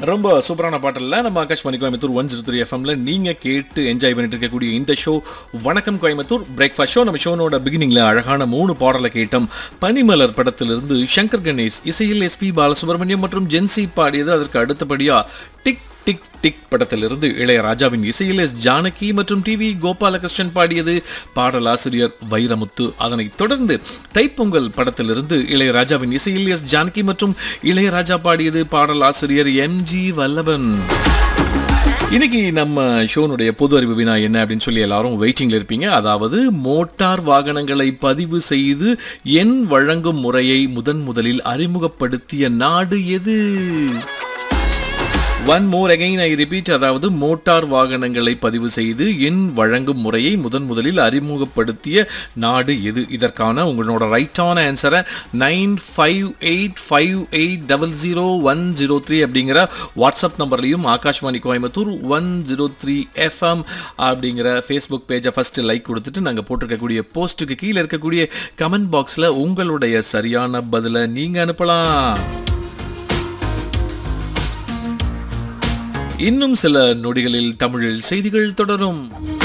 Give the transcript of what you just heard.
ரொம்ப சூப்பரான பாட்டில் நம்ம Akashvani Coimbatore one zero three எஃப்எம்ல நீங்க கேட்டு என்ஜாய் பண்ணிட்டு இருக்கக்கூடிய இந்த ஷோ வணக்கம் கோயம்புத்தூர் பிரேக்ஃபாஸ்ட் ஷோ நம்ம ஷோனோட பிகினிங்ல அழகான மூணு பாடலை கேட்டோம் பனிமலர் படத்திலிருந்து சங்கர் கணேஷ் இசையில் எஸ்பி பாலசுப்ரமணியம் மற்றும் ஜென்சி பாடியது அதற்கு அடுத்தபடியா டிக் டிக் டிக் படத்திலிருந்து இளையராஜாவின் இசையில் எஸ் ஜானகி மற்றும் டிவி கோபாலகிருஷ்ணன் பாடியது பாடலாசிரியர் வைரமுத்து அதனைத் தொடர்ந்து தைப்பொங்கல் படத்திலிருந்து இளையராஜாவின் இசையில் எஸ் ஜானகி மற்றும் இளையராஜா பாடியது பாடலாசிரியர் எம் ஜி வல்லவன் இன்னைக்கு நம்ம ஷோனுடைய பொது அறிவு வினா என்ன அப்படின்னு சொல்லி எல்லாரும் வெயிட்டிங்ல இருப்பீங்க அதாவது மோட்டார் வாகனங்களை பதிவு செய்து எண் வழங்கும் முறையை முதன் முதலில் அறிமுகப்படுத்திய நாடு எது one more again I repeat அதாவது மோட்டார் வாகனங்களை பதிவு செய்து எண் வழங்கும் முறையை முதன் முதலில் அறிமுகப்படுத்திய நாடு எது இதற்கான உங்களோட ரைட்டான ஆன்சரை nine five eight five eight double zero one zero three அப்படிங்கிற வாட்ஸ்அப் நம்பர்லையும் Akashvani Coimbatore one zero three FM அப்படிங்கிற ஃபேஸ்புக் பேஜை ஃபஸ்ட்டு லைக் கொடுத்துட்டு நாங்கள் போட்டிருக்கக்கூடிய போஸ்ட்டுக்கு கீழே இருக்கக்கூடிய கமெண்ட் பாக்ஸில் உங்களுடைய சரியான பதிலை நீங்கள் அனுப்பலாம் இன்னும் சில நொடிகளில் தமிழில் செய்திகள் தொடரும்